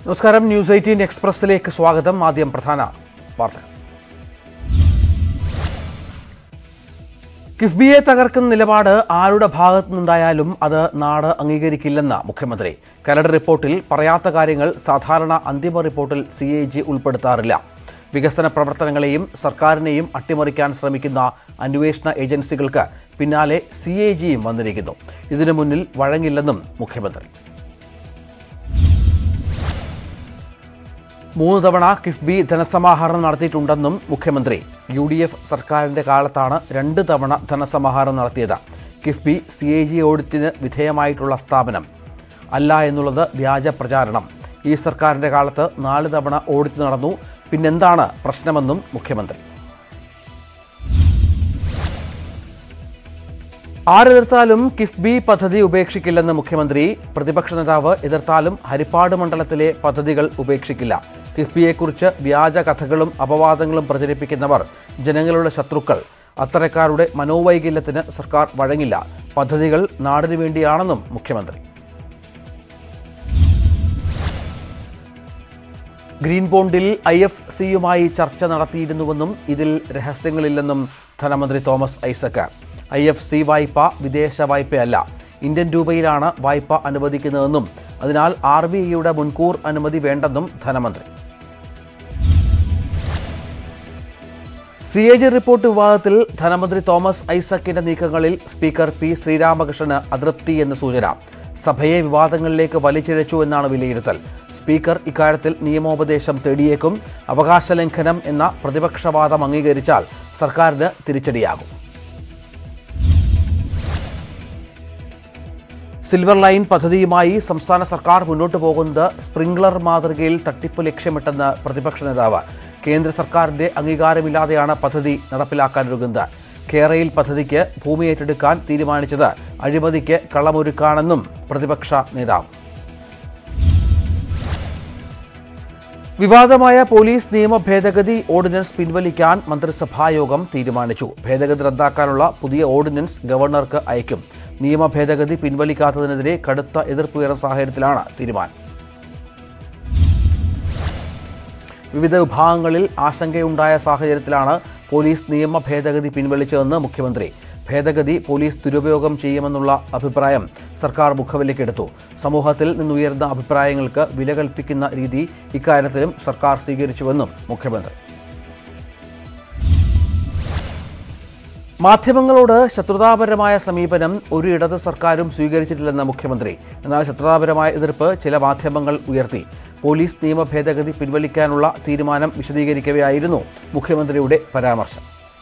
നമസ്കാരം news eighteen എക്സ്പ്രസിലേക്ക് സ്വാഗതം ആദ്യം പ്രധാന വാർത്തകൾ കിഫ്ബിയെ തകർക്കുന്ന നിലപാട് ആരുടെ ഭാഗത്തു നിന്നുണ്ടായാലും അത് നാട് അംഗീകരിക്കില്ലെന്ന് മുഖ്യമന്ത്രി കലണ്ടർ റിപ്പോർട്ടിൽ പറയാത്ത കാര്യങ്ങൾ സാധാരണ അന്തിമ റിപ്പോർട്ടിൽ സി എ ജി ഉൾപ്പെടുത്താറില്ല വികസന പ്രവർത്തനങ്ങളെയും സർക്കാരിനെയും അട്ടിമറിക്കാൻ ശ്രമിക്കുന്ന അന്വേഷണ ഏജൻസികൾക്ക് പിന്നാലെ സി എ ജിയും വന്നിരിക്കുന്നു ഇതിനു മുന്നിൽ വഴങ്ങില്ലെന്നും മുഖ്യമന്ത്രി മൂന്ന് തവണ കിഫ്ബി ധനസമാഹരണം നടത്തിയിട്ടുണ്ടെന്നും മുഖ്യമന്ത്രി യു ഡി എഫ് സർക്കാരിന്റെ കാലത്താണ് രണ്ട് തവണ ധനസമാഹരണം നടത്തിയത് കിഫ്ബി സി എ ജി ഓഡിറ്റിന് വിധേയമായിട്ടുള്ള സ്ഥാപനം അല്ല എന്നുള്ളത് വ്യാജ പ്രചാരണം ഈ സർക്കാരിന്റെ കാലത്ത് നാല് തവണ ഓഡിറ്റ് നടന്നു പിന്നെന്താണ് പ്രശ്നമെന്നും മുഖ്യമന്ത്രി ആരെതിർത്താലും കിഫ്ബി പദ്ധതി ഉപേക്ഷിക്കില്ലെന്ന് മുഖ്യമന്ത്രി പ്രതിപക്ഷ നേതാവ് എതിർത്താലും ഹരിപ്പാട് മണ്ഡലത്തിലെ പദ്ധതികൾ ഉപേക്ഷിക്കില്ല കിഫ്ബിയെക്കുറിച്ച് വ്യാജ കഥകളും അപവാദങ്ങളും പ്രചരിപ്പിക്കുന്നവർ ജനങ്ങളുടെ ശത്രുക്കൾ അത്തരക്കാരുടെ മനോവൈകല്യത്തിന് സർക്കാർ വഴങ്ങില്ല പദ്ധതികൾ നാടിനു വേണ്ടിയാണെന്നും മുഖ്യമന്ത്രി ഗ്രീൻ ബോണ്ടിൽ ഐ എഫ് സിയുമായി ചർച്ച നടത്തിയിരുന്നുവെന്നും ഇതിൽ രഹസ്യങ്ങളില്ലെന്നും ധനമന്ത്രി Thomas Isaac I F C വായ്പ വിദേശ വായ്പയല്ല ഇന്ത്യൻ രൂപയിലാണ് വായ്പ അനുവദിക്കുന്നതെന്നും അതിനാൽ ആർ ബി ഐയുടെ മുൻകൂർ അനുമതി വേണ്ടെന്നും ധനമന്ത്രി സി എ ജി റിപ്പോർട്ട് വിവാദത്തിൽ ധനമന്ത്രി തോമസ് ഐസക്കിന്റെ നീക്കങ്ങളിൽ സ്പീക്കർ പി ശ്രീരാമകൃഷ്ണന് അതൃപ്തി എന്ന് സൂചന സഭയെ വിവാദങ്ങളിലേക്ക് വലിച്ചിഴച്ചു എന്നാണ് വിലയിരുത്തൽ സ്പീക്കർ ഇക്കാര്യത്തിൽ നിയമോപദേശം തേടിയേക്കും അവകാശ ലംഘനം എന്ന പ്രതിപക്ഷവാദം അംഗീകരിച്ചാൽ സർക്കാരിന് തിരിച്ചടിയാകും സിൽവർ ലൈൻ പദ്ധതിയുമായി സംസ്ഥാന സർക്കാർ മുന്നോട്ട് പോകുന്നത് സ്പ്രിംഗ്ലർ മാതൃകയിൽ തട്ടിപ്പ് ലക്ഷ്യമിട്ടെന്ന് പ്രതിപക്ഷ നേതാവ് കേന്ദ്ര സർക്കാരിന്റെ അംഗീകാരമില്ലാതെയാണ് പദ്ധതി നടപ്പിലാക്കാനൊരുങ്ങുന്നത് കേരയിൽ പദ്ധതിക്ക് ഭൂമി ഏറ്റെടുക്കാൻ തീരുമാനിച്ചത് അഴിമതിക്ക് കളമൊരുക്കാണെന്നും പ്രതിപക്ഷ നേതാവ് വിവാദമായ പോലീസ് നിയമ ഭേദഗതി ഓർഡിനൻസ് പിൻവലിക്കാൻ മന്ത്രിസഭായോഗം തീരുമാനിച്ചു ഭേദഗതി റദ്ദാക്കാനുള്ള പുതിയ ഓർഡിനൻസ് ഗവർണർക്ക് അയക്കും നിയമ ഭേദഗതി പിൻവലിക്കാത്തതിനെതിരെ കടുത്ത എതിർപ്പുയർന്ന സാഹചര്യത്തിലാണ് തീരുമാനം വിവിധ വിഭാഗങ്ങളിൽ ആശങ്കയുണ്ടായ സാഹചര്യത്തിലാണ് പോലീസ് നിയമ ഭേദഗതി പിൻവലിച്ചതെന്ന് മുഖ്യമന്ത്രി ഭേദഗതി പോലീസ് ദുരുപയോഗം ചെയ്യുമെന്നുള്ള അഭിപ്രായം സർക്കാർ മുഖവിലേക്കെടുത്തു സമൂഹത്തിൽ നിന്നുയർന്ന അഭിപ്രായങ്ങൾക്ക് വില കൽപ്പിക്കുന്ന രീതി ഇക്കാര്യത്തിലും സർക്കാർ സ്വീകരിച്ചുവെന്നും മുഖ്യമന്ത്രി മാധ്യമങ്ങളോട് ശത്രുതാപരമായ സമീപനം ഒരു ഇടത് സർക്കാരും സ്വീകരിച്ചിട്ടില്ലെന്ന് മുഖ്യമന്ത്രി എന്നാൽ ശത്രുതാപരമായ എതിർപ്പ് ചില മാധ്യമങ്ങൾ ഉയർത്തി പോലീസ് നിയമ ഭേദഗതി പിൻവലിക്കാനുള്ള തീരുമാനം വിശദീകരിക്കവെയായിരുന്നു മുഖ്യമന്ത്രിയുടെ പരാമർശം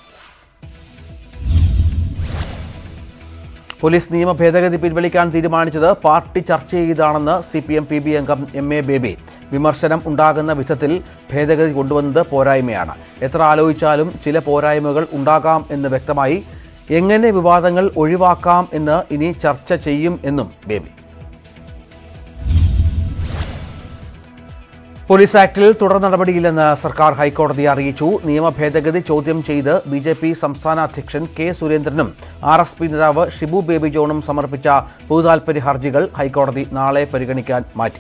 പോലീസ് നിയമ ഭേദഗതി പിൻവലിക്കാൻ തീരുമാനിച്ചത് പാർട്ടി ചർച്ച ചെയ്താണെന്ന് C P M P B അംഗം എം എ ബേബി വിമർശനം ഉണ്ടാകുന്ന വിധത്തിൽ ഭേദഗതി കൊണ്ടുവന്നത് പോരായ്മയാണ് എത്ര ആലോചിച്ചാലും ചില പോരായ്മകൾ ഉണ്ടാകാം എന്ന് വ്യക്തമായി എങ്ങനെ വിവാദങ്ങൾ ഒഴിവാക്കാം എന്ന് ഇനി ചർച്ച ചെയ്യും എന്നും ബേബി പോലീസ് ആക്ടിൽ തുടർ നടപടിയില്ലെന്ന് സർക്കാർ ഹൈക്കോടതിയെ അറിയിച്ചു നിയമ ഭേദഗതി ചോദ്യം ചെയ്ത് ബി ജെ പി സംസ്ഥാന അധ്യക്ഷൻ കെ സുരേന്ദ്രനും ആർ എസ് പി നേതാവ് ഷിബു ബേബി ജോണും സമർപ്പിച്ച പൊതുതാൽപര്യ ഹർജികൾ ഹൈക്കോടതി നാളെ പരിഗണിക്കാൻ മാറ്റി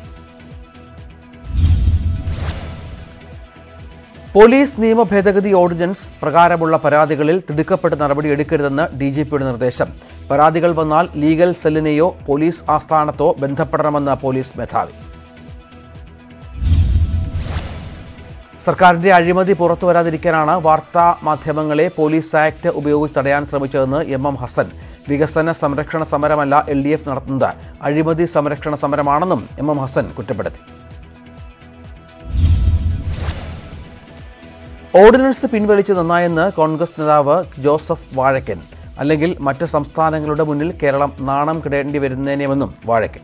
പോലീസ് നിയമ ഭേദഗതി ഓർഡിനൻസ് പ്രകാരമുള്ള പരാതികളിൽ തിടുക്കപ്പെട്ട് നടപടിയെടുക്കരുതെന്ന് ഡി ജി പിയുടെ നിർദ്ദേശം പരാതികൾ വന്നാൽ ലീഗൽ സെല്ലിനെയോ പോലീസ് ആസ്ഥാനത്തോ ബന്ധപ്പെടണമെന്ന് പോലീസ് മേധാവി സർക്കാരിന്റെ അഴിമതി പുറത്തു വരാതിരിക്കാനാണ് വാർത്താ മാധ്യമങ്ങളെ പോലീസ് ആക്ട് ഉപയോഗിച്ച് തടയാൻ ശ്രമിച്ചതെന്ന് എം എം ഹസൻ വികസന സംരക്ഷണ സമരമല്ല എൽ ഡി എഫ് നടത്തുന്നത് അഴിമതി സംരക്ഷണ സമരമാണെന്നും എം എം ഹസൻ കുറ്റപ്പെടുത്തി ഓർഡിനൻസ് പിൻവലിച്ചു നന്നായെന്ന് കോൺഗ്രസ് നേതാവ് ജോസഫ് വാഴക്കൻ അല്ലെങ്കിൽ മറ്റ് സംസ്ഥാനങ്ങളുടെ മുന്നിൽ കേരളം നാണം കിടേണ്ടി വരുന്നേനെമെന്നും വാഴക്കൻ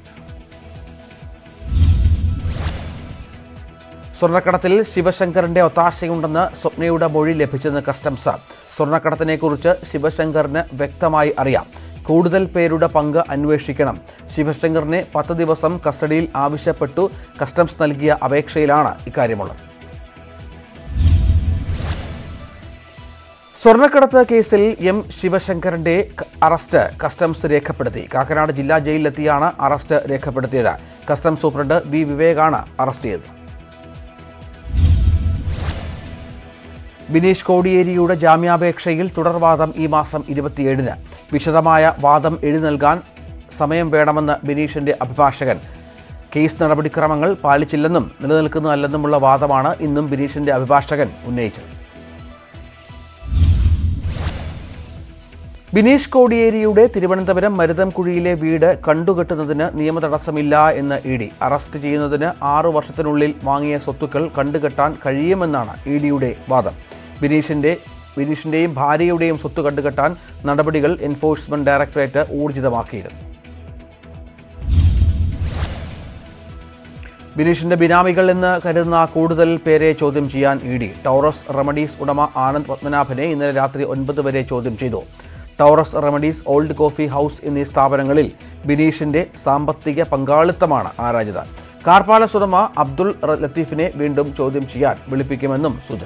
സ്വർണ്ണക്കടത്തിൽ ശിവശങ്കറിന്റെ ഒത്താശയുണ്ടെന്ന് സ്വപ്നയുടെ മൊഴി ലഭിച്ചെന്ന് കസ്റ്റംസ് സ്വർണ്ണക്കടത്തിനെക്കുറിച്ച് ശിവശങ്കറിന് വ്യക്തമായി അറിയാം കൂടുതൽ പേരുടെ പങ്ക് അന്വേഷിക്കണം ശിവശങ്കറിനെ പത്ത് ദിവസം കസ്റ്റഡിയിൽ ആവശ്യപ്പെട്ടു കസ്റ്റംസ് നൽകിയ അപേക്ഷയിലാണ് ഇക്കാര്യമുള്ളത് സ്വർണ്ണക്കടത്ത് കേസിൽ എം ശിവശങ്കരന്റെ ക- അറസ്റ്റ് കസ്റ്റംസ് രേഖപ്പെടുത്തി കാക്കനാട് ജില്ലാ ജയിലിലെത്തിയാണ് അറസ്റ്റ് രേഖപ്പെടുത്തിയത് കസ്റ്റംസ് സൂപ്രണ്ട് വി വിവേകാണ് അറസ്റ്റ് ചെയ്തത് ബിനീഷ് കോടിയേരിയുടെ ജാമ്യാപേക്ഷയിൽ തുടർവാദം ഈ മാസം ഇരുപത്തിയേഴിന് വിശദമായ വാദം എഴുതി നൽകാൻ സമയം വേണമെന്ന് ബിനീഷിന്റെ അഭിഭാഷകൻ കേസ് നടപടിക്രമങ്ങൾ പാലിച്ചില്ലെന്നും നിലനിൽക്കുന്നതല്ലെന്നുമുള്ള വാദമാണ് ഇന്നും ബിനീഷിന്റെ അഭിഭാഷകൻ ഉന്നയിച്ചത് ബിനീഷ് കോടിയേരിയുടെ തിരുവനന്തപുരം മരുതംകുഴിയിലെ വീട് കണ്ടുകെട്ടുന്നതിന് നിയമതടസ്സമില്ല എന്ന് ഇ ഡി അറസ്റ്റ് ചെയ്യുന്നതിന് ആറു വർഷത്തിനുള്ളിൽ വാങ്ങിയ സ്വത്തുക്കൾ കണ്ടുകെട്ടാൻ കഴിയുമെന്നാണ് ഇ ഡിയുടെ വാദം ബിനീഷിന്റെ ബിനീഷിന്റെയും ഭാര്യയുടെയും സ്വത്ത് കണ്ടുകെട്ടാൻ നടപടികൾ എൻഫോഴ്സ്മെന്റ് ഡയറക്ടറേറ്റ് ഊർജിതമാക്കിയിരുന്നു ബിനീഷിന്റെ ബിനാമികൾ എന്ന് കരുതുന്ന കൂടുതൽ പേരെ ചോദ്യം ചെയ്യാൻ ഇ ഡി ടൗറസ് റെമഡീസ് ഉടമ ആനന്ദ് പത്മനാഭനെ ഇന്നലെ രാത്രി ഒൻപത് വരെ ചോദ്യം ചെയ്തു Taurus remedies old coffee house എന്നീ സ്ഥാപനങ്ങളിൽ ബിനീഷിന്റെ സാമ്പത്തിക പങ്കാളിത്തമാണ് ആരാഞ്ഞത് കാർ പാലസ് ഉടമ അബ്ദുൾ റ- ലത്തീഫിനെ വീണ്ടും ചോദ്യം ചെയ്യാൻ വിളിപ്പിക്കുമെന്നും സൂചന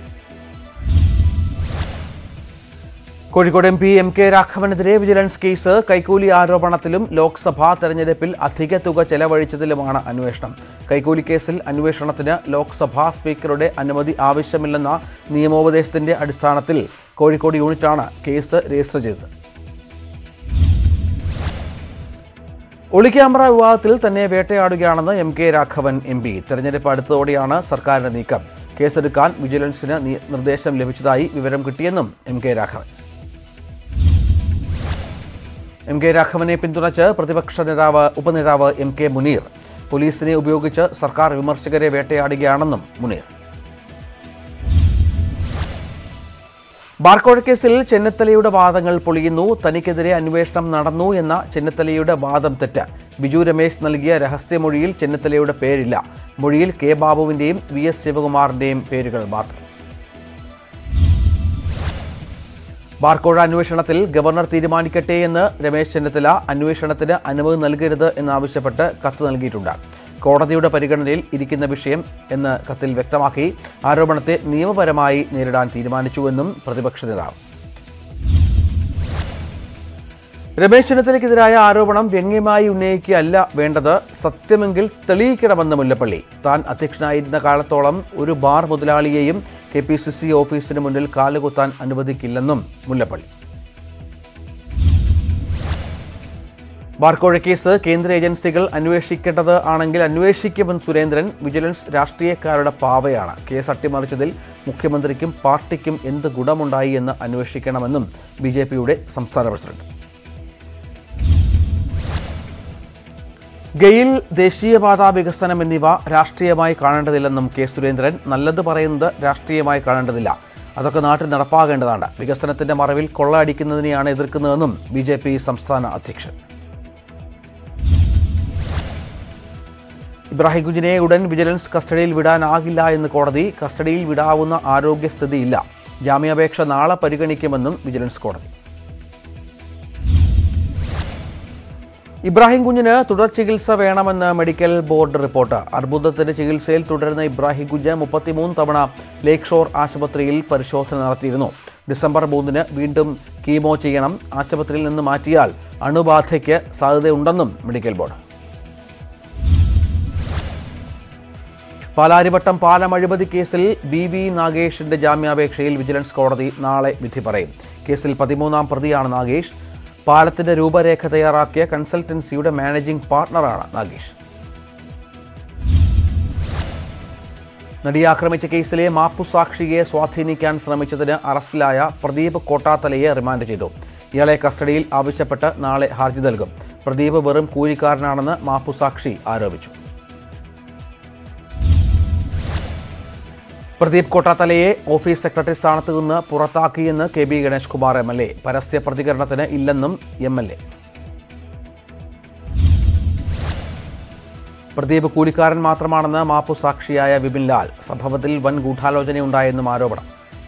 Kozhikode M P M K രാഘവനെതിരെ വിജിലൻസ് കേസ് കൈക്കൂലി ആരോപണത്തിലും ലോക്സഭാ തെരഞ്ഞെടുപ്പിൽ അധിക തുക ചെലവഴിച്ചതിലുമാണ് അന്വേഷണം കൈക്കൂലി കേസിൽ അന്വേഷണത്തിന് ലോക്സഭാ സ്പീക്കറുടെ അനുമതി ആവശ്യമില്ലെന്ന നിയമോപദേശത്തിന്റെ അടിസ്ഥാനത്തിൽ കോഴിക്കോട് യൂണിറ്റാണ് കേസ് രജിസ്റ്റർ ചെയ്തത് ഒളിക്യാമറ വിവാദത്തിൽ തന്നെ വേട്ടയാടുകയാണെന്ന് M K Raghavan M P തെരഞ്ഞെടുപ്പ് അടുത്തതോടെയാണ് സർക്കാരിന്റെ നീക്കം കേസെടുക്കാൻ വിജിലൻസിന് നി- നിർദ്ദേശം ലഭിച്ചതായി വിവരം കിട്ടിയെന്നും M K Raghavan M K രാഘവനെ പിന്തുണച്ച് പ്രതിപക്ഷ നേതാവ് ഉപനേതാവ് എം കെ മുനീർ പോലീസിനെ ഉപയോഗിച്ച് സർക്കാർ വിമർശകരെ വേട്ടയാടുകയാണെന്നും മുനീർ ബാർക്കോഴ കേസിൽ ചെന്നിത്തലയുടെ വാദങ്ങൾ പൊളിയുന്നു തനിക്കെതിരെ അന്വേഷണം നടന്നു എന്ന ചെന്നിത്തലയുടെ വാദം തെറ്റ് ബിജു രമേശ് നൽകിയ രഹസ്യമൊഴിയിൽ ചെന്നിത്തലയുടെ പേരില്ല മൊഴിയിൽ കെ ബാബുവിന്റെയും വി എസ് ശിവകുമാറിന്റെയും പേരുകൾ മാത്രം ബാർക്കോഴ അന്വേഷണത്തിൽ ഗവർണർ തീരുമാനിക്കട്ടെ എന്ന് രമേശ് ചെന്നിത്തല അന്വേഷണത്തിന് അനുമതി നൽകരുത് എന്നാവശ്യപ്പെട്ട് കത്ത് നൽകിയിട്ടുണ്ട് കോടതിയുടെ പരിഗണനയിൽ ഇരിക്കുന്ന വിഷയം എന്ന് കത്തിൽ വ്യക്തമാക്കി ആരോപണത്തെ നിയമപരമായി നേരിടാൻ തീരുമാനിച്ചുവെന്നും പ്രതിപക്ഷ നേതാവ് രമേശ് ചെന്നിത്തലയ്ക്കെതിരായ ആരോപണം വ്യംഗ്യമായി ഉന്നയിക്കുകയല്ല വേണ്ടത് സത്യമെങ്കിൽ തെളിയിക്കണമെന്ന് മുല്ലപ്പള്ളി താൻ അധ്യക്ഷനായിരുന്ന കാലത്തോളം ഒരു ബാർ മുതലാളിയെയും കെ പി സി സി ഓഫീസിന് മുന്നിൽ കാലുകുത്താൻ അനുവദിക്കില്ലെന്നും മുല്ലപ്പള്ളി ബാർക്കോഴ കേസ് കേന്ദ്ര ഏജൻസികൾ അന്വേഷിക്കേണ്ടത് ആണെങ്കിൽ അന്വേഷിക്കുമെന്ന് സുരേന്ദ്രൻ വിജിലൻസ് രാഷ്ട്രീയക്കാരുടെ പാവയാണ് കേസ് അട്ടിമറിച്ചതിൽ മുഖ്യമന്ത്രിക്കും പാർട്ടിക്കും എന്ത് ഗുണമുണ്ടായി എന്ന് അന്വേഷിക്കണമെന്നും ബി ജെ പിയുടെ സംസ്ഥാന പ്രസിഡന്റ് ഗെയിൽ ദേശീയപാത വികസനം എന്നിവ രാഷ്ട്രീയമായി കാണേണ്ടതില്ലെന്നും കെ സുരേന്ദ്രൻ നല്ലത് പറയുന്നത് രാഷ്ട്രീയമായി കാണേണ്ടതില്ല അതൊക്കെ നാട്ടിൽ നടപ്പാകേണ്ടതാണ് വികസനത്തിന്റെ മറവിൽ കൊള്ളയടിക്കുന്നതിനെയാണ് എതിർക്കുന്നതെന്നും ബി ജെ പി സംസ്ഥാന അധ്യക്ഷൻ ഇബ്രാഹിം കുഞ്ഞിനെ ഉടൻ വിജിലൻസ് കസ്റ്റഡിയിൽ വിടാനാകില്ല എന്ന് കോടതി കസ്റ്റഡിയിൽ വിടാവുന്ന ആരോഗ്യസ്ഥിതിയില്ല ജാമ്യാപേക്ഷ നാളെ പരിഗണിക്കുമെന്നും വിജിലൻസ് കോടതി ഇബ്രാഹിം കുഞ്ഞിന് തുടർ ചികിത്സ വേണമെന്ന് മെഡിക്കൽ ബോർഡ് റിപ്പോർട്ട് അർബുദത്തിന്റെ ചികിത്സയിൽ തുടരുന്ന ഇബ്രാഹിം കുഞ്ഞ് മുപ്പത്തിമൂന്ന് തവണ ലേക്ക് ഷോർ ആശുപത്രിയിൽ പരിശോധന നടത്തിയിരുന്നു ഡിസംബർ മൂന്നിന് വീണ്ടും കീമോ ചെയ്യണം ആശുപത്രിയിൽ നിന്ന് മാറ്റിയാൽ അണുബാധയ്ക്ക് സാധ്യതയുണ്ടെന്നും മെഡിക്കൽ ബോർഡ് പാലാരിവട്ടം പാലം അഴിമതി കേസിൽ ബി വി നാഗേഷിന്റെ ജാമ്യാപേക്ഷയിൽ വിജിലൻസ് കോടതി നാളെ വിധി പറയും കേസിൽ പതിമൂന്നാം പ്രതിയാണ് നാഗേഷ് പാലത്തിന്റെ രൂപരേഖ തയ്യാറാക്കിയ കൺസൾട്ടൻസിയുടെ മാനേജിംഗ് പാർട്ണറാണ് നാഗേഷ് നടിയെ ആക്രമിച്ച കേസിലെ മാപ്പുസാക്ഷിയെ സ്വാധീനിക്കാൻ ശ്രമിച്ചതിന് അറസ്റ്റിലായ പ്രദീപ് കോട്ടാത്തലയെ റിമാൻഡ് ചെയ്തു ഇയാളെ കസ്റ്റഡിയിൽ ആവശ്യപ്പെട്ട് നാളെ ഹർജി നൽകും പ്രദീപ് വെറും കൂലിക്കാരനാണെന്ന് മാപ്പുസാക്ഷി ആരോപിച്ചു പ്രദീപ് കോട്ടാത്തലയെ ഓഫീസ് സെക്രട്ടറി സ്ഥാനത്ത് നിന്ന് പുറത്താക്കിയെന്ന് K B Ganesh Kumar M L A പരസ്യ പ്രതികരണത്തിന് ഇല്ലെന്നും എം എൽ എ പ്രദീപ് കൂലിക്കാരൻ മാത്രമാണെന്ന് മാപ്പു സാക്ഷിയായ വിപിൻ ലാൽ സംഭവത്തിൽ വൻ ഗൂഢാലോചനയുണ്ടായെന്നും ആരോപണം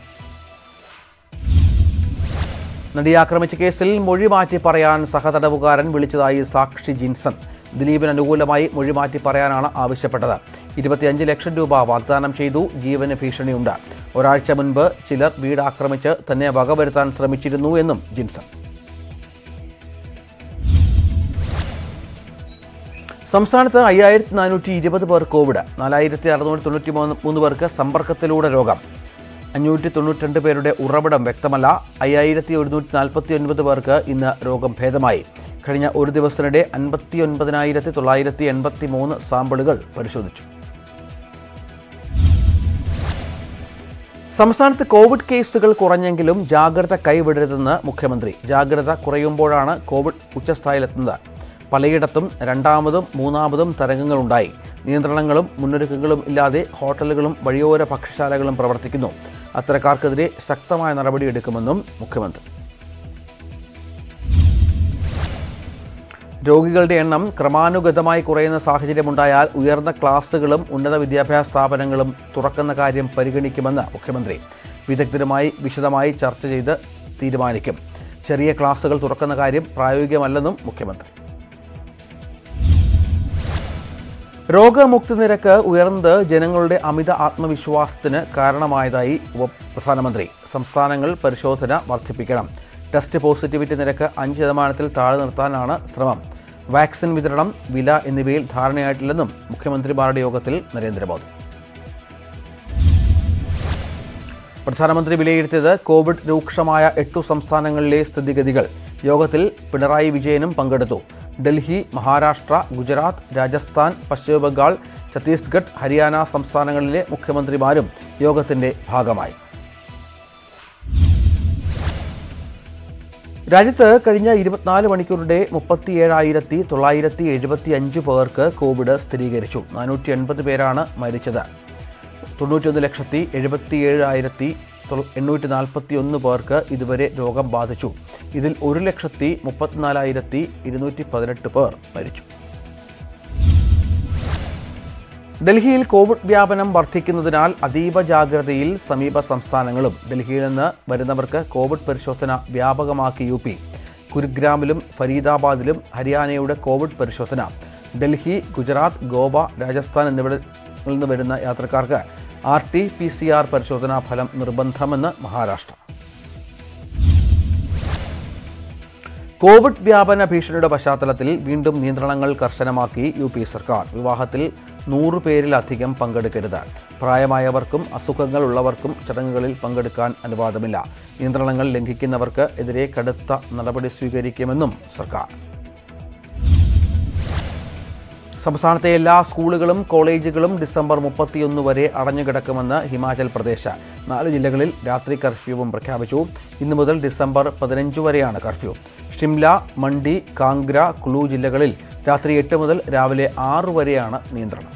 നടിയെ ആക്രമിച്ച കേസിൽ മൊഴി മാറ്റി പറയാൻ സഹതടവുകാരൻ വിളിച്ചതായി സാക്ഷി ജിൻസൺ ദിലീപിന് അനുകൂലമായി മൊഴി മാറ്റി പറയാനാണ് ആവശ്യപ്പെട്ടത് ഇരുപത്തിയഞ്ച് ലക്ഷം രൂപ വാഗ്ദാനം ചെയ്തു ജീവന് ഭീഷണിയുണ്ട് ഒരാഴ്ച മുൻപ് ചിലർ വീട് ആക്രമിച്ച് തന്നെ വകവരുത്താൻ ശ്രമിച്ചിരുന്നു എന്നും ജിൻസൺ സംസ്ഥാനത്ത് അയ്യായിരത്തി നാനൂറ്റി ഇരുപത് പേർ കോവിഡ് നാലായിരത്തി അറുന്നൂറ്റി തൊണ്ണൂറ്റി മൂന്ന് മൂന്ന് പേർക്ക് സമ്പർക്കത്തിലൂടെ രോഗം അഞ്ഞൂറ്റി തൊണ്ണൂറ്റിരണ്ട് പേരുടെ ഉറവിടം വ്യക്തമല്ല അയ്യായിരത്തി ഒരുന്നൂറ്റി നാൽപ്പത്തി ഒൻപത് പേർക്ക് ഇന്ന് രോഗം ഭേദമായി കഴിഞ്ഞ ഒരു ദിവസത്തിനിടെ അൻപത്തി ഒൻപതിനായിരത്തി തൊള്ളായിരത്തി എൺപത്തി മൂന്ന് സാമ്പിളുകൾ പരിശോധിച്ചു സംസ്ഥാനത്ത് കോവിഡ് കേസുകൾ കുറഞ്ഞെങ്കിലും ജാഗ്രത കൈവിടരുതെന്ന് മുഖ്യമന്ത്രി ജാഗ്രത കുറയുമ്പോഴാണ് കോവിഡ് ഉച്ചസ്ഥായിലെത്തുന്നത് പലയിടത്തും രണ്ടാമതും മൂന്നാമതും തരംഗങ്ങളുണ്ടായി നിയന്ത്രണങ്ങളും മുന്നൊരുക്കങ്ങളും ഇല്ലാതെ ഹോട്ടലുകളും വഴിയോര ഭക്ഷ്യശാലകളും പ്രവർത്തിക്കുന്നു അത്തരക്കാർക്കെതിരെ ശക്തമായ നടപടിയെടുക്കുമെന്നും മുഖ്യമന്ത്രി രോഗികളുടെ എണ്ണം ക്രമാനുഗതമായി കുറയുന്ന സാഹചര്യമുണ്ടായാൽ ഉയർന്ന ക്ലാസുകളും ഉന്നത വിദ്യാഭ്യാസ സ്ഥാപനങ്ങളും തുറക്കുന്ന കാര്യം പരിഗണിക്കുമെന്ന് മുഖ്യമന്ത്രി വിദഗ്ധരുമായി വിശദമായി ചർച്ച ചെയ്ത് തീരുമാനിക്കും ചെറിയ ക്ലാസുകൾ തുറക്കുന്ന കാര്യം പ്രായോഗികമല്ലെന്നും മുഖ്യമന്ത്രി രോഗമുക്തി നിരക്ക് ഉയർന്നത് ജനങ്ങളുടെ അമിത ആത്മവിശ്വാസത്തിന് കാരണമായതായി ഉപ- പ്രധാനമന്ത്രി സംസ്ഥാനങ്ങൾ പരിശോധന വർദ്ധിപ്പിക്കണം ടെസ്റ്റ് പോസിറ്റിവിറ്റി നിരക്ക് അഞ്ച് ശതമാനത്തിൽ താഴെ നിർത്താനാണ് ശ്രമം വാക്സിൻ വിതരണം വില എന്നിവയിൽ ധാരണയായിട്ടില്ലെന്നും മുഖ്യമന്ത്രിമാരുടെ യോഗത്തിൽ നരേന്ദ്രമോദി പ്രധാനമന്ത്രി വിലയിരുത്തിയത് കോവിഡ് രൂക്ഷമായ എട്ടു സംസ്ഥാനങ്ങളിലെ സ്ഥിതിഗതികൾ യോഗത്തിൽ പിണറായി വിജയനും പങ്കെടുത്തു ഡൽഹി മഹാരാഷ്ട്ര ഗുജറാത്ത് രാജസ്ഥാൻ പശ്ചിമബംഗാൾ ഛത്തീസ്ഗഡ് ഹരിയാന സംസ്ഥാനങ്ങളിലെ മുഖ്യമന്ത്രിമാരും യോഗത്തിന്റെ ഭാഗമായി രാജ്യത്ത് കഴിഞ്ഞ ഇരുപത്തിനാല് മണിക്കൂറിടെ മുപ്പത്തിയേഴായിരത്തി തൊള്ളായിരത്തി എഴുപത്തി അഞ്ച് പേർക്ക് കോവിഡ് സ്ഥിരീകരിച്ചു നാനൂറ്റി എൺപത് പേരാണ് മരിച്ചത് തൊണ്ണൂറ്റിയൊന്ന് ലക്ഷത്തി എഴുപത്തിയേഴായിരത്തി തൊൾ- എണ്ണൂറ്റി നാൽപ്പത്തി ഒന്ന് പേർക്ക് ഇതുവരെ രോഗം ബാധിച്ചു ഇതിൽ ഒരു ലക്ഷത്തി മുപ്പത്തിനാലായിരത്തി ഇരുന്നൂറ്റി പതിനെട്ട് പേർ മരിച്ചു ഡൽഹിയിൽ കോവിഡ് വ്യാപനം വർദ്ധിക്കുന്നതിനാൽ അതീവ ജാഗ്രതയിൽ സമീപ സംസ്ഥാനങ്ങളും ഡൽഹിയിൽ നിന്ന് വരുന്നവർക്ക് കോവിഡ് പരിശോധന വ്യാപകമാക്കി യു പി ഗുരുഗ്രാമിലും ഫരീദാബാദിലും ഹരിയാനയുടെ കോവിഡ് പരിശോധന ഡൽഹി ഗുജറാത്ത് ഗോവ രാജസ്ഥാൻ എന്നിവിടങ്ങളിൽ നിന്ന് വരുന്ന യാത്രക്കാർക്ക് R T P C R പരിശോധനാ ഫലം നിർബന്ധമെന്ന് മഹാരാഷ്ട്ര കോവിഡ് വ്യാപന ഭീഷണിയുടെ പശ്ചാത്തലത്തിൽ വീണ്ടും നിയന്ത്രണങ്ങൾ കർശനമാക്കി യു പി സർക്കാർ വിവാഹത്തിൽ നൂറ് പേരിലധികം പങ്കെടുക്കരുത് പ്രായമായവർക്കും അസുഖങ്ങൾ ഉള്ളവർക്കും ചടങ്ങുകളിൽ പങ്കെടുക്കാൻ അനുവാദമില്ല നിയന്ത്രണങ്ങൾ ലംഘിക്കുന്നവർക്ക് എതിരെ കടുത്ത നടപടി സ്വീകരിക്കുമെന്നും സർക്കാർ സംസ്ഥാനത്തെ എല്ലാ സ്കൂളുകളും കോളേജുകളും ഡിസംബർ മുപ്പത്തിയൊന്ന് വരെ അടഞ്ഞുകിടക്കുമെന്ന് ഹിമാചൽ പ്രദേശ് നാല് ജില്ലകളിൽ രാത്രി കർഫ്യൂവും പ്രഖ്യാപിച്ചു ഇന്നു മുതൽ ഡിസംബർ പതിനഞ്ച് വരെയാണ് കർഫ്യൂ ഷിംല മണ്ഡി കാംഗ്ര കുളു ജില്ലകളിൽ രാത്രി എട്ട് മുതൽ രാവിലെ ആറ് വരെയാണ് നിയന്ത്രണം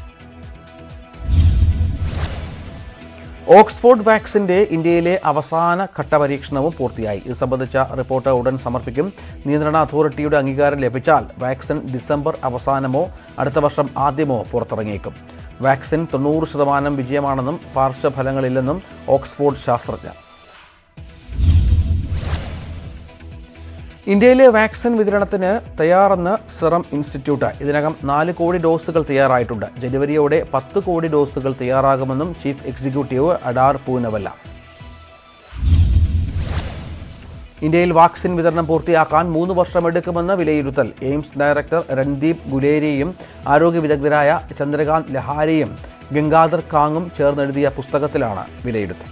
ഓക്സ്ഫോർഡ് വാക്സിന്റെ ഇന്ത്യയിലെ അവസാന ഘട്ട പരീക്ഷണവും പൂർത്തിയായി ഇത് സംബന്ധിച്ച റിപ്പോർട്ട് ഉടൻ സമർപ്പിക്കും നിയന്ത്രണ അതോറിറ്റിയുടെ അംഗീകാരം ലഭിച്ചാൽ വാക്സിൻ ഡിസംബർ അവസാനമോ അടുത്ത വർഷം ആദ്യമോ പുറത്തിറങ്ങിയേക്കും വാക്സിൻ തൊണ്ണൂറ് ശതമാനം വിജയമാണെന്നും പാർശ്വഫലങ്ങളില്ലെന്നും ഓക്സ്ഫോർഡ് ശാസ്ത്രജ്ഞർ ഇന്ത്യയിലെ വാക്സിൻ വിതരണത്തിന് തയ്യാറെന്ന് സെറം ഇൻസ്റ്റിറ്റ്യൂട്ട് ഇതിനകം നാല് കോടി ഡോസുകൾ തയ്യാറായിട്ടുണ്ട് ജനുവരിയോടെ പത്ത് കോടി ഡോസുകൾ തയ്യാറാകുമെന്നും ചീഫ് എക്സിക്യൂട്ടീവ് അഡാർ പൂനവല്ല ഇന്ത്യയിൽ വാക്സിൻ വിതരണം പൂർത്തിയാക്കാൻ മൂന്ന് വർഷമെടുക്കുമെന്ന് വിലയിരുത്തൽ എയിംസ് ഡയറക്ടർ രൺദീപ് ഗുലേരിയും ആരോഗ്യ വിദഗ്ധരായ ചന്ദ്രകാന്ത് ലഹാരിയും ഗംഗാധർ കാങ്ങും ചേർന്നെഴുതിയ പുസ്തകത്തിലാണ് വിലയിരുത്തൽ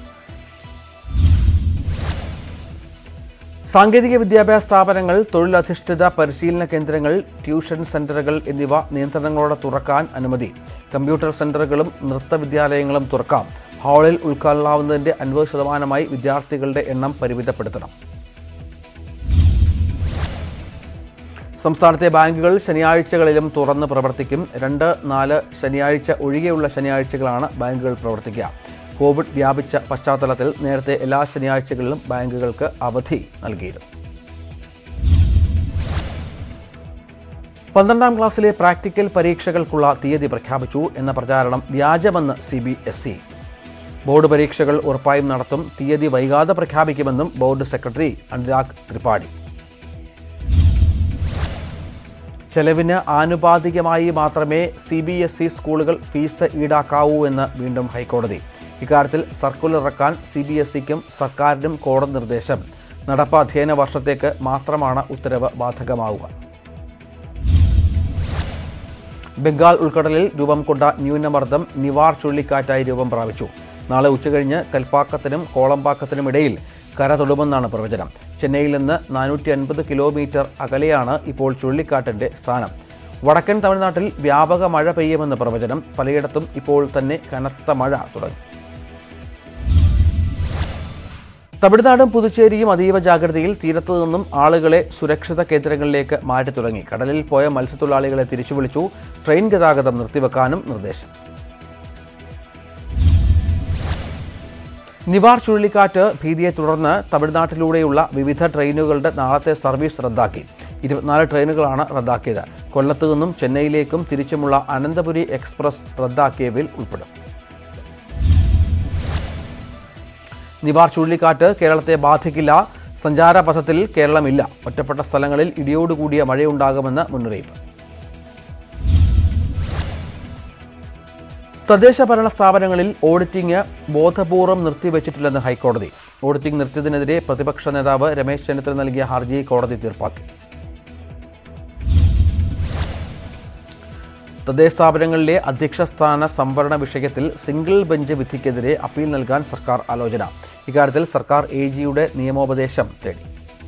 സാങ്കേതിക വിദ്യാഭ്യാസ സ്ഥാപനങ്ങൾ തൊഴിലധിഷ്ഠിത പരിശീലന കേന്ദ്രങ്ങൾ ട്യൂഷൻ സെന്ററുകൾ എന്നിവ നിയന്ത്രണങ്ങളോടെ തുറക്കാൻ അനുമതി കമ്പ്യൂട്ടർ സെന്ററുകളും നൃത്ത വിദ്യാലയങ്ങളും തുറക്കാം ഹാളിൽ ഉൾക്കൊള്ളാവുന്നതിന്റെ അൻപത് ശതമാനമായി വിദ്യാർത്ഥികളുടെ എണ്ണം പരിമിതപ്പെടുത്തണം സംസ്ഥാനത്തെ ബാങ്കുകൾ ശനിയാഴ്ചകളിലും തുറന്ന് പ്രവർത്തിക്കും രണ്ട് നാല് ശനിയാഴ്ച ഒഴികെയുള്ള ശനിയാഴ്ചകളാണ് ബാങ്കുകൾ പ്രവർത്തിക്കുക കോവിഡ് വ്യാപിച്ച പശ്ചാത്തലത്തിൽ നേരത്തെ എല്ലാ ശനിയാഴ്ചകളിലും ബാങ്കുകൾക്ക് അവധി നൽകിയിരുന്നു പന്ത്രണ്ടാം ക്ലാസ്സിലെ പ്രാക്ടിക്കൽ പരീക്ഷകൾക്കുള്ള തീയതി പ്രഖ്യാപിച്ചു എന്ന പ്രചാരണം വ്യാജമെന്ന് C B S E board പരീക്ഷകൾ ഉറപ്പായും നടത്തും തീയതി വൈകാതെ പ്രഖ്യാപിക്കുമെന്നും ബോർഡ് സെക്രട്ടറി അനുരാഗ് ത്രിപാഠി ചെലവിന് ആനുപാതികമായി മാത്രമേ സി ബി എസ് ഇ സ്കൂളുകൾ ഫീസ് ഈടാക്കാവൂ എന്ന് വീണ്ടും ഹൈക്കോടതി ഇക്കാര്യത്തിൽ സർക്കുലർ ഇറക്കാൻ സി ബി എസ് ഇക്കും സർക്കാരിനും കോടതി നിർദ്ദേശം നടപ്പ് അധ്യയന വർഷത്തേക്ക് മാത്രമാണ് ഉത്തരവ് ബാധകമാവുക ബംഗാൾ ഉൾക്കടലിൽ രൂപം കൊണ്ട ന്യൂനമർദ്ദം നിവാർ ചുഴലിക്കാറ്റായി രൂപം പ്രാപിച്ചു നാളെ ഉച്ചകഴിഞ്ഞ് കൽപ്പാക്കത്തിനും കോളമ്പാക്കത്തിനും ഇടയിൽ കര തൊടുമെന്നാണ് പ്രവചനം ചെന്നൈയിൽ നിന്ന് നാനൂറ്റി അൻപത് കിലോമീറ്റർ അകലെയാണ് ഇപ്പോൾ ചുഴലിക്കാറ്റിന്റെ സ്ഥാനം വടക്കൻ തമിഴ്നാട്ടിൽ വ്യാപക മഴ പെയ്യുമെന്ന് പ്രവചനം പലയിടത്തും ഇപ്പോൾ തന്നെ കനത്ത മഴ തുടങ്ങി തമിഴ്നാടും പുതുച്ചേരിയും അതീവ ജാഗ്രതയിൽ തീരത്തു നിന്നും ആളുകളെ സുരക്ഷിത കേന്ദ്രങ്ങളിലേക്ക് മാറ്റി തുടങ്ങി കടലിൽ പോയ മത്സ്യത്തൊഴിലാളികളെ തിരിച്ചു വിളിച്ചു ട്രെയിൻ ഗതാഗതം നിർത്തിവെക്കാനും നിർദ്ദേശം നിവാർ ചുഴലിക്കാറ്റ് ഭീതിയെ തുടർന്ന് തമിഴ്നാട്ടിലൂടെയുള്ള വിവിധ ട്രെയിനുകളുടെ നാളത്തെ സർവീസ് റദ്ദാക്കി ഇരുപത്തിനാല് ട്രെയിനുകളാണ് റദ്ദാക്കിയത് കൊല്ലത്തു നിന്നും ചെന്നൈയിലേക്കും തിരിച്ചുമുള്ള അനന്തപുരി എക്സ്പ്രസ് റദ്ദാക്കിയവയിൽ ഉൾപ്പെടും നിവാർ ചുഴലിക്കാറ്റ് കേരളത്തെ ബാധിക്കില്ല സഞ്ചാരപഥത്തിൽ കേരളമില്ല ഒറ്റപ്പെട്ട സ്ഥലങ്ങളിൽ ഇടിയോടുകൂടിയ മഴയുണ്ടാകുമെന്ന് മുന്നറിയിപ്പ് തദ്ദേശ ഭരണ സ്ഥാപനങ്ങളിൽ ഓഡിറ്റിംഗ് ബോധപൂർവം നിർത്തിവെച്ചിട്ടില്ലെന്ന് ഹൈക്കോടതി ഓഡിറ്റിംഗ് നിർത്തിയതിനെതിരെ പ്രതിപക്ഷ നേതാവ് രമേശ് ചെന്നിത്തല നൽകിയ ഹർജി കോടതി തീർപ്പാക്കി തദ്ദേശ സ്ഥാപനങ്ങളിലെ അധ്യക്ഷ സ്ഥാന സംവരണ വിഷയത്തിൽ സിംഗിൾ ബെഞ്ച് വിധിക്കെതിരെ അപ്പീൽ നൽകാൻ സർക്കാർ ആലോചന ഇക്കാര്യത്തിൽ സർക്കാർ എ ജിയുടെ നിയമോപദേശം തേടി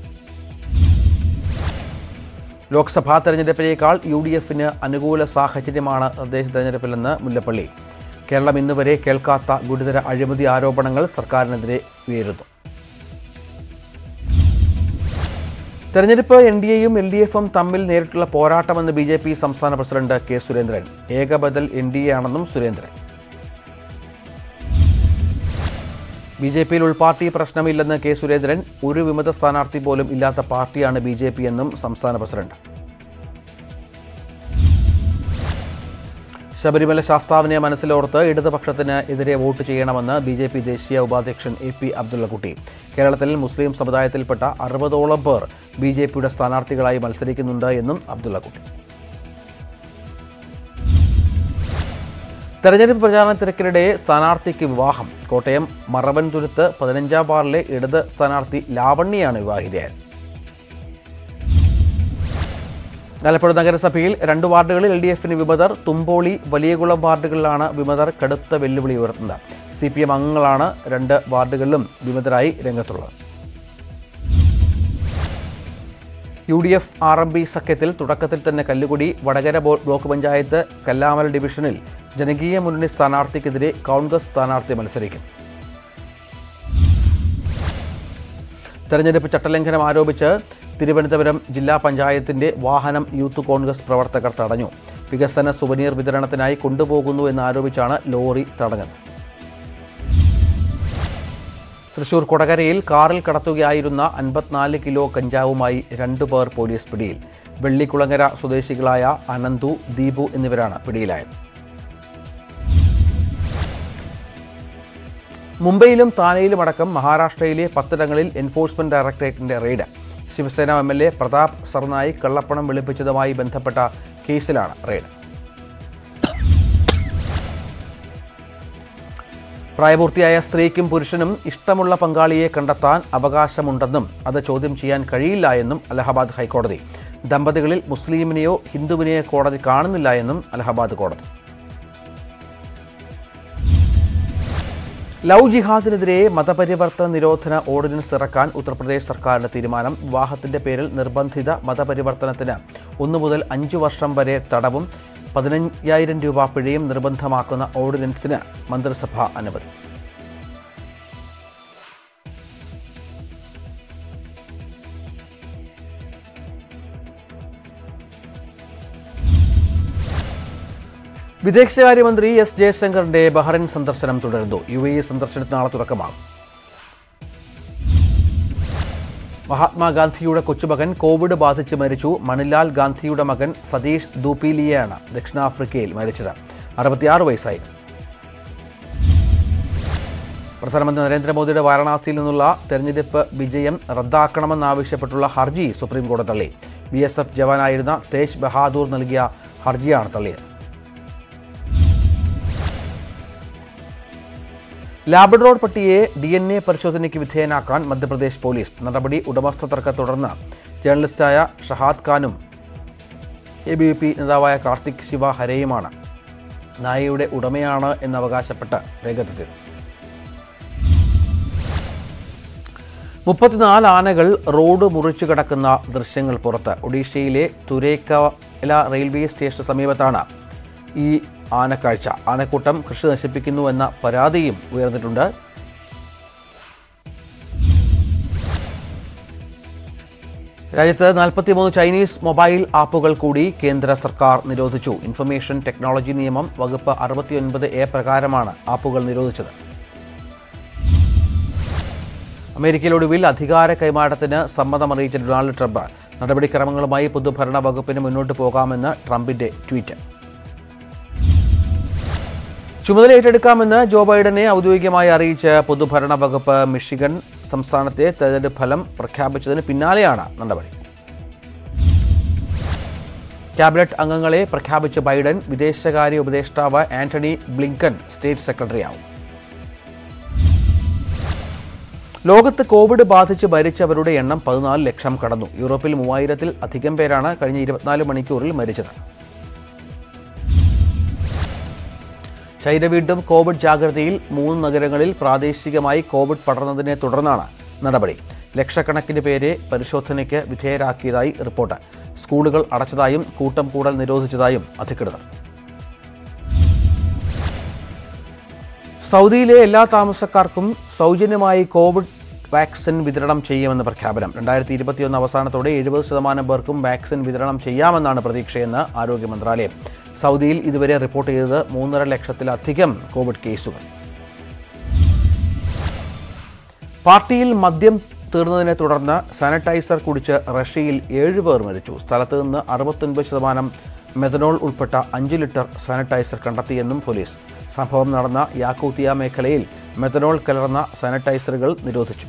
ലോക്സഭാ തെരഞ്ഞെടുപ്പിനേക്കാൾ യു ഡി എഫിന് അനുകൂല സാഹചര്യമാണ് തദ്ദേശ തെരഞ്ഞെടുപ്പിലെന്ന് മുല്ലപ്പള്ളി കേരളം ഇന്നുവരെ കേൾക്കാത്ത ഗുരുതര അഴിമതി ആരോപണങ്ങൾ സർക്കാരിനെതിരെ ഉയരുന്നു തെരഞ്ഞെടുപ്പ് എൻ ഡി എയും എൽ ഡി എഫും തമ്മിൽ നേരിട്ടുള്ള പോരാട്ടമെന്ന് ബി ജെ പി സംസ്ഥാന പ്രസിഡന്റ് കെ സുരേന്ദ്രൻ ഏകബദൽ എൻ ഡി എ ആണെന്നും സുരേന്ദ്രൻ ബി ജെ പിയിൽ ഉൾപാർട്ടി പ്രശ്നമില്ലെന്ന് കെ സുരേന്ദ്രൻ ഒരു വിമത സ്ഥാനാർത്ഥി പോലും ഇല്ലാത്ത പാർട്ടിയാണ് ബി ജെ പി എന്നും സംസ്ഥാന പ്രസിഡന്റ് ശബരിമല ശാസ്താവിനെ മനസ്സിലോർത്ത് ഇടതുപക്ഷത്തിന് എതിരെ വോട്ട് ചെയ്യണമെന്ന് ബി ജെ പി ദേശീയ ഉപാധ്യക്ഷൻ എ പി അബ്ദുള്ളക്കുട്ടി കേരളത്തിൽ മുസ്ലിം സമുദായത്തിൽപ്പെട്ട അറുപതോളം പേർ ബി ജെ പിയുടെ സ്ഥാനാർത്ഥികളായി മത്സരിക്കുന്നുണ്ട് എന്നും അബ്ദുള്ളക്കുട്ടി തെരഞ്ഞെടുപ്പ് പ്രചാരണ തിരക്കിനിടെ സ്ഥാനാർത്ഥിക്ക് വിവാഹം കോട്ടയം മറവൻതുരുത്ത് പതിനഞ്ചാം വാർഡിലെ ഇടത് സ്ഥാനാർത്ഥി ലാവണ്യാണ് വിവാഹിതയായത് ആലപ്പുഴ നഗരസഭയിൽ രണ്ട് വാർഡുകളിൽ എൽ ഡി എഫിന് വിമതർ തുമ്പോളി വലിയകുളം വാർഡുകളിലാണ് വിമതർ കടുത്ത വെല്ലുവിളി ഉയർത്തുന്നത് സി പി എം അംഗങ്ങളാണ് രണ്ട് വാർഡുകളിലും വിമതരായി രംഗത്തുള്ളത് U D F R M P സഖ്യത്തിൽ തുടക്കത്തിൽ തന്നെ കല്ലുകുടി വടകര ബോ- ബ്ലോക്ക് പഞ്ചായത്ത് കല്ലാമൽ ഡിവിഷനിൽ ജനകീയ മുന്നണി സ്ഥാനാർത്ഥിക്കെതിരെ കോൺഗ്രസ് സ്ഥാനാർത്ഥി മത്സരിക്കും തെരഞ്ഞെടുപ്പ് ചട്ടലംഘനം ആരോപിച്ച് തിരുവനന്തപുരം ജില്ലാ പഞ്ചായത്തിന്റെ വാഹനം യൂത്ത് കോൺഗ്രസ് പ്രവർത്തകർ തടഞ്ഞു വികസന സുവനീർ വിതരണത്തിനായി കൊണ്ടുപോകുന്നു എന്നാരോപിച്ചാണ് ലോറി തടഞ്ഞത് തൃശൂർ കൊടകരയിൽ കാറിൽ കടത്തുകയായിരുന്ന അൻപത്തിനാല് കിലോ കഞ്ചാവുമായി രണ്ടു പേർ പോലീസ് പിടിയിൽ വെള്ളിക്കുളങ്ങര സ്വദേശികളായ അനന്തു ദീപു എന്നിവരാണ് പിടിയിലായത് മുംബൈയിലും താനെയിലും അടക്കം മഹാരാഷ്ട്രയിലെ പത്തിടങ്ങളിൽ എൻഫോഴ്സ്മെന്റ് ഡയറക്ടറേറ്റിന്റെ raid Shiv Sena M L A Pratap Sarnaik കള്ളപ്പണം വെളുപ്പിച്ചതുമായി ബന്ധപ്പെട്ട കേസിലാണ് റെയ്ഡ് പ്രായപൂർത്തിയായ സ്ത്രീക്കും പുരുഷനും ഇഷ്ടമുള്ള പങ്കാളിയെ കണ്ടെത്താൻ അവകാശമുണ്ടെന്നും അത് ചോദ്യം ചെയ്യാൻ കഴിയില്ല എന്നും അലഹബാദ് ഹൈക്കോടതി ദമ്പതികളിൽ മുസ്ലിമിനെയോ ഹിന്ദുവിനെയോ കോടതി കാണുന്നില്ല എന്നും അലഹബാദ് കോടതി ലവ് ജിഹാദിനെതിരെ മതപരിവർത്തന നിരോധന ഓർഡിനൻസ് ഇറക്കാൻ ഉത്തർപ്രദേശ് സർക്കാരിന്റെ തീരുമാനം വിവാഹത്തിന്റെ പേരിൽ നിർബന്ധിത മതപരിവർത്തനത്തിന് ഒന്നു മുതൽ അഞ്ചു വർഷം വരെ തടവും പതിനയ്യായിരം രൂപ പിഴയും നിർബന്ധമാക്കുന്ന ഓർഡിനൻസിന് മന്ത്രിസഭ അനുമതി വിദേശകാര്യമന്ത്രി എസ് ജയശങ്കറിന്റെ ബഹ്റൈൻ സന്ദർശനം തുടരുന്നു യു എ സന്ദർശനത്തിന് നാളെ തുടക്കമാകും മഹാത്മാഗാന്ധിയുടെ കൊച്ചുമകൻ കോവിഡ് ബാധിച്ച് മരിച്ചു മണിലാൽ ഗാന്ധിയുടെ മകൻ സതീഷ് ദൂപ്പിലിയാണ് ദക്ഷിണാഫ്രിക്കയിൽ മരിച്ചത് അറുപത്തിയാറ് വയസ്സായി പ്രധാനമന്ത്രി നരേന്ദ്രമോദിയുടെ വാരണാസിയിൽ നിന്നുള്ള തെരഞ്ഞെടുപ്പ് വിജയം റദ്ദാക്കണമെന്നാവശ്യപ്പെട്ടുള്ള ഹർജി സുപ്രീം കോടതി തള്ളി ബി എസ് എഫ് ജവാനായിരുന്ന തേജ് ബഹാദൂർ നൽകിയ ഹർജിയാണ് തള്ളിയത് ലാബ്രഡോർ പട്ടിയെ ഡി എൻ എ പരിശോധനയ്ക്ക് വിധേയനാക്കാൻ മധ്യപ്രദേശ് പോലീസ് നടപടി ഉടമസ്ഥ തർക്ക തുടർന്ന് ജേർണലിസ്റ്റായ ഷഹാദ് ഖാനും എ ബി പി നേതാവായ കാർത്തിക് ശിവ ഹരെയുമാണ് നായയുടെ ഉടമയാണ് എന്ന് അവകാശപ്പെട്ട് രംഗത്തെത്തിയത് മുപ്പത്തിനാല് ആനകൾ റോഡ് മുറിച്ചു കടക്കുന്ന ദൃശ്യങ്ങൾ പുറത്ത് ഒഡീഷയിലെ തുരേക്കല റെയിൽവേ സ്റ്റേഷന് സമീപത്താണ് ഈ ആനക്കാഴ്ച ആനക്കൂട്ടം കൃഷി നശിപ്പിക്കുന്നു എന്ന പരാതിയും ഉയർന്നിട്ടുണ്ട് രാജ്യത്ത് നാൽപ്പത്തിമൂന്ന് ചൈനീസ് മൊബൈൽ ആപ്പുകൾ കൂടി കേന്ദ്ര സർക്കാർ നിരോധിച്ചു ഇൻഫർമേഷൻ ടെക്നോളജി നിയമം വകുപ്പ് അറുപത്തിയൊൻപത് എ പ്രകാരമാണ് ആപ്പുകൾ നിരോധിച്ചത് അമേരിക്കയിലൊടുവിൽ അധികാര കൈമാറ്റത്തിന് സമ്മതമറിയിച്ച ഡൊണാൾഡ് ട്രംപ് നടപടിക്രമങ്ങളുമായി പൊതുഭരണ വകുപ്പിന് മുന്നോട്ട് പോകാമെന്ന് ട്രംപിന്റെ ട്വീറ്റ് ചുമതല ഏറ്റെടുക്കാമെന്ന് ജോ ബൈഡനെ ഔദ്യോഗികമായി അറിയിച്ച പൊതുഭരണ വകുപ്പ് മിഷിഗൺ സംസ്ഥാനത്തെ തെരഞ്ഞെടുപ്പ് ഫലം പ്രഖ്യാപിച്ചതിന് പിന്നാലെയാണ് നടപടി ക്യാബിനറ്റ് അംഗങ്ങളെ പ്രഖ്യാപിച്ച ബൈഡൻ വിദേശകാര്യ ഉപദേഷ്ടാവ് ആന്റണി ബ്ലിങ്കൻ സ്റ്റേറ്റ് സെക്രട്ടറിയാവും ലോകത്ത് കോവിഡ് ബാധിച്ച് മരിച്ചവരുടെ എണ്ണം പതിനാല് ലക്ഷം കടന്നു യൂറോപ്പിൽ മൂവായിരത്തിൽ അധികം പേരാണ് കഴിഞ്ഞ ഇരുപത്തിനാല് മണിക്കൂറിൽ മരിച്ചത് ചൈന വീണ്ടും കോവിഡ് ജാഗ്രതയിൽ മൂന്ന് നഗരങ്ങളിൽ പ്രാദേശികമായി കോവിഡ് പടർന്നതിനെ തുടർന്നാണ് നടപടി ലക്ഷക്കണക്കിന് പേരെ പരിശോധനയ്ക്ക് വിധേയരാക്കിയതായി റിപ്പോർട്ട് സ്കൂളുകൾ അടച്ചതായും കൂട്ടം കൂടൽ നിരോധിച്ചതായും അധികൃതർ സൗദിയിലെ എല്ലാ താമസക്കാർക്കും സൗജന്യമായി കോവിഡ് വാക്സിൻ വിതരണം ചെയ്യുമെന്ന് പ്രഖ്യാപനം രണ്ടായിരത്തി ഇരുപത്തിയൊന്ന് അവസാനത്തോടെ എഴുപത് ശതമാനം പേർക്കും വാക്സിൻ വിതരണം ചെയ്യാമെന്നാണ് പ്രതീക്ഷയെന്ന് ആരോഗ്യ മന്ത്രാലയം സൗദിയിൽ ഇതുവരെ റിപ്പോർട്ട് ചെയ്തത് മൂന്നര ലക്ഷത്തിലധികം കോവിഡ് കേസുകൾ പാർട്ടിയിൽ മദ്യം തീർന്നതിനെ തുടർന്ന് സാനിറ്റൈസർ കുടിച്ച് റഷ്യയിൽ ഏഴുപേർ മരിച്ചു സ്ഥലത്ത് നിന്ന് അറുപത്തൊൻപത് ശതമാനം മെഥനോൾ ഉൾപ്പെട്ട അഞ്ച് ലിറ്റർ സാനിറ്റൈസർ കണ്ടെത്തിയെന്നും പോലീസ് സംഭവം നടന്ന യാക്കൂത്തിയ മേഖലയിൽ മെഥനോൾ കലർന്ന സാനിറ്റൈസറുകൾ നിരോധിച്ചു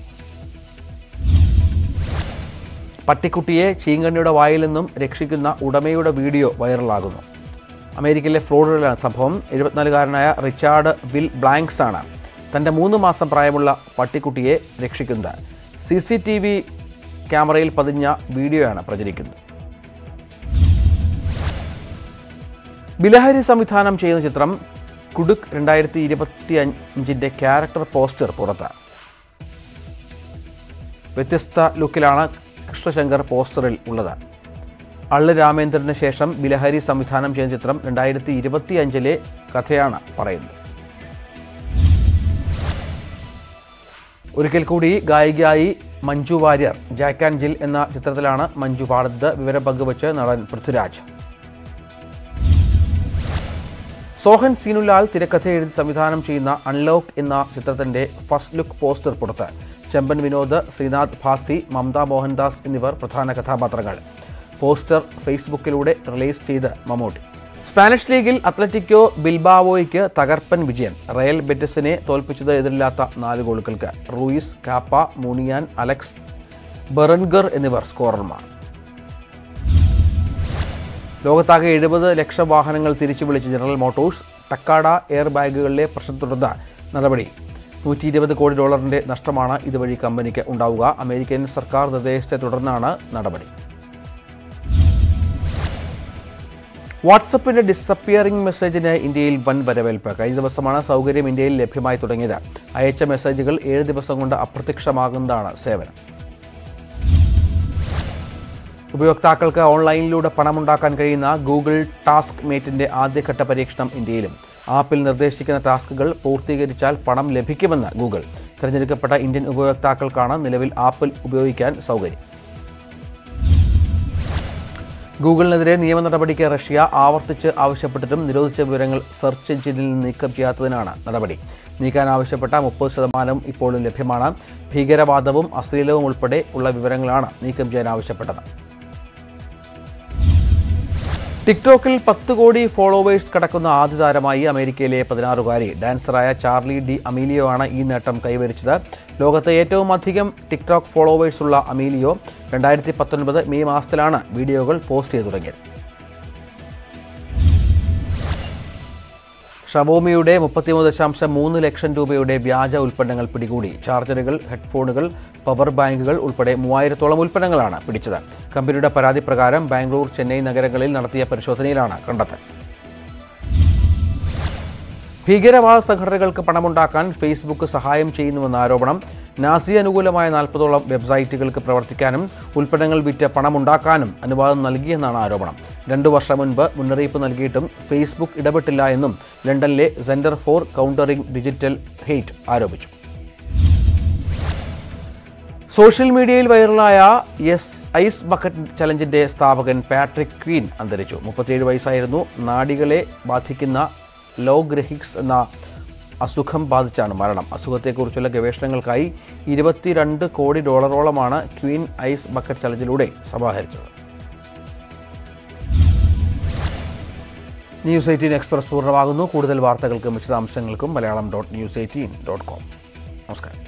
പട്ടിക്കുട്ടിയെ ചീങ്കണ്ണിയുടെ വായിൽ നിന്നും രക്ഷിക്കുന്ന ഉടമയുടെ വീഡിയോ വൈറലാകുന്നു അമേരിക്കയിലെ ഫ്ലോറിഡയിലാണ് സംഭവം എഴുപത്തിനാലുകാരനായ റിച്ചാർഡ് വിൽ ബ്ലാങ്ക്സ് ആണ് തൻ്റെ മൂന്ന് മാസം പ്രായമുള്ള പട്ടിക്കുട്ടിയെ രക്ഷിക്കുന്നത് സി സി ടി വി ക്യാമറയിൽ പതിഞ്ഞ വീഡിയോയാണ് പ്രചരിക്കുന്നത് ബിലഹരി സംവിധാനം ചെയ്യുന്ന ചിത്രം കുടുക് രണ്ടായിരത്തി ഇരുപത്തി അഞ്ചിൻ്റെ ക്യാരക്ടർ പോസ്റ്റർ പുറത്ത് വ്യത്യസ്ത ലുക്കിലാണ് കൃഷ്ണശങ്കർ പോസ്റ്ററിൽ ഉള്ളത് അള്ളു രാമേന്ദ്രന് ശേഷം ബിലഹരി സംവിധാനം ചെയ്യുന്ന ചിത്രം രണ്ടായിരത്തി ഇരുപത്തി അഞ്ചിലെ കഥയാണ് പറയുന്നത് ഒരിക്കൽ കൂടി ഗായികയായി Manju Warrier Jack and Jill എന്ന ചിത്രത്തിലാണ് മഞ്ജു പാടുന്നത് വിവരം പങ്കുവച്ച് നടൻ പൃഥ്വിരാജ് സോഹൻ സീനുലാൽ തിരക്കഥ എഴുതി സംവിധാനം ചെയ്യുന്ന അൺലോക്ക് എന്ന ചിത്രത്തിന്റെ ഫസ്റ്റ് ലുക്ക് പോസ്റ്റർ പുറത്ത് ചെമ്പൻ വിനോദ് ശ്രീനാഥ് ഭാസ്തി മമത മോഹൻദാസ് എന്നിവർ പ്രധാന കഥാപാത്രങ്ങൾ പോസ്റ്റർ ഫേസ്ബുക്കിലൂടെ റിലീസ് ചെയ്ത് മമ്മൂട്ടി സ്പാനിഷ് ലീഗിൽ അത്ലറ്റിക്കോ ബിൽബാവോയ്ക്ക് തകർപ്പൻ വിജയം റയൽ ബെറ്റിസിനെ തോൽപ്പിച്ചത് എതിരില്ലാത്ത നാല് ഗോളുകൾക്ക് Ruiz Capa Muniain Alex Berenguer എന്നിവർ സ്കോറർമാർ ലോകത്താകെ എഴുപത് ലക്ഷം വാഹനങ്ങൾ തിരിച്ചു വിളിച്ച് ജനറൽ മോട്ടോഴ്സ് ടക്കാഡ എയർ ബാഗുകളിലെ പ്രശ്നം തുടർന്ന് നടപടി നൂറ്റി ഇരുപത് കോടി ഡോളറിന്റെ നഷ്ടമാണ് ഇതുവഴി കമ്പനിക്ക് ഉണ്ടാവുക അമേരിക്കൻ സർക്കാർ നിർദ്ദേശത്തെ തുടർന്നാണ് നടപടി വാട്സപ്പിന്റെ ഡിസപ്പിയറിംഗ് മെസ്സേജിന് ഇന്ത്യയിൽ വൻ വരവേൽപ്പ് കഴിഞ്ഞ ദിവസമാണ് സൗകര്യം ഇന്ത്യയിൽ ലഭ്യമായി തുടങ്ങിയത് അയച്ച മെസ്സേജുകൾ ഏഴ് ദിവസം കൊണ്ട് അപ്രത്യക്ഷമാകുന്നതാണ് സേവനം ഉപയോക്താക്കൾക്ക് ഓൺലൈനിലൂടെ പണമുണ്ടാക്കാൻ കഴിയുന്ന ഗൂഗിൾ ടാസ്ക് മേറ്റിന്റെ ആദ്യഘട്ട പരീക്ഷണം ഇന്ത്യയിലും ആപ്പിൽ നിർദ്ദേശിക്കുന്ന ടാസ്കുകൾ പൂർത്തീകരിച്ചാൽ പണം ലഭിക്കുമെന്ന് ഗൂഗിൾ തിരഞ്ഞെടുക്കപ്പെട്ട ഇന്ത്യൻ ഉപയോക്താക്കൾക്കാണ് നിലവിൽ ആപ്പിൽ ഉപയോഗിക്കാൻ സൗകര്യം ഗൂഗിളിനെതിരെ നിയമ നടപടിക്ക് റഷ്യ ആവർത്തിച്ച് ആവശ്യപ്പെട്ടിട്ടും നിരോധിച്ച വിവരങ്ങൾ സെർച്ച് എഞ്ചിനിൽ നിന്ന് നീക്കം ചെയ്യാത്തതിനാണ് നടപടി നീക്കാൻ ആവശ്യപ്പെട്ട മുപ്പത് ശതമാനം ഇപ്പോഴും ലഭ്യമാണ് ഭീകരവാദവും അശ്ലീലവും ഉൾപ്പെടെ ഉള്ള വിവരങ്ങളാണ് നീക്കം ചെയ്യാൻ ആവശ്യപ്പെട്ടത് ടിക്ടോക്കിൽ പത്ത് കോടി ഫോളോവേഴ്സ് കടക്കുന്ന ആദ്യ താരമായി അമേരിക്കയിലെ പതിനാറുകാരി ഡാൻസറായ ചാർലി ഡി അമീലിയോ ആണ് ഈ നേട്ടം കൈവരിച്ചത് ലോകത്തെ ഏറ്റവും അധികം ടിക്ടോക്ക് ഫോളോവേഴ്സ് ഉള്ള അമീലിയോ രണ്ടായിരത്തി പത്തൊൻപത് മെയ് മാസത്തിലാണ് വീഡിയോകൾ പോസ്റ്റ് ചെയ്തു തുടങ്ങിയത് ഷവോമിയുടെ മുപ്പത്തിമൂന്ന് ദശാംശം മൂന്ന് ലക്ഷം രൂപയുടെ വ്യാജ ഉൽപ്പന്നങ്ങൾ പിടികൂടി ചാർജറുകൾ ഹെഡ്ഫോണുകൾ പവർ ബാങ്കുകൾ ഉൾപ്പെടെ മൂവായിരത്തോളം ഉൽപ്പന്നങ്ങളാണ് പിടിച്ചത് കമ്പനിയുടെ പരാതി പ്രകാരം ബാംഗ്ലൂർ ചെന്നൈ നഗരങ്ങളിൽ നടത്തിയ പരിശോധനയിലാണ് കണ്ടെത്തൽ ഭീകരവാദ സംഘടനകൾക്ക് പണമുണ്ടാക്കാൻ ഫേസ്ബുക്ക് സഹായം ചെയ്യുന്നുവെന്ന ആരോപണം നാസി അനുകൂലമായ നാൽപ്പതോളം വെബ്സൈറ്റുകൾക്ക് പ്രവർത്തിക്കാനും ഉൽപ്പന്നങ്ങൾ വിറ്റ് പണമുണ്ടാക്കാനും അനുവാദം നൽകിയെന്നാണ് ആരോപണം രണ്ടു വർഷം മുൻപ് മുന്നറിയിപ്പ് നൽകിയിട്ടും ഫേസ്ബുക്ക് ഇടപെട്ടില്ല എന്നും ലണ്ടനിലെ centre for countering digital hate ആരോപിച്ചു സോഷ്യൽ മീഡിയയിൽ വൈറലായ യെസ് ഐസ് ബക്കറ്റ് ചലഞ്ചിന്റെ സ്ഥാപകൻ പാട്രിക് ക്വീൻ അന്തരിച്ചു മുപ്പത്തിയേഴ് വയസ്സായിരുന്നു നാഡികളെ ബാധിക്കുന്ന ലോഗ്രഹിക്സ് എന്ന അസുഖം ബാധിച്ചാണ് മരണം അസുഖത്തെക്കുറിച്ചുള്ള ഗവേഷണങ്ങൾക്കായി ഇരുപത്തിരണ്ട് കോടി ഡോളറോളമാണ് ക്വീൻ ഐസ് ബക്കറ്റ് ചലഞ്ചിലൂടെ സമാഹരിച്ചത് ന്യൂസ് എയ്റ്റീൻ എക്സ്പ്രസ് പൂർണ്ണമാകുന്നു കൂടുതൽ വാർത്തകൾക്കും വിശദാംശങ്ങൾക്കും Malayalam dot news eighteen dot com നമസ്കാരം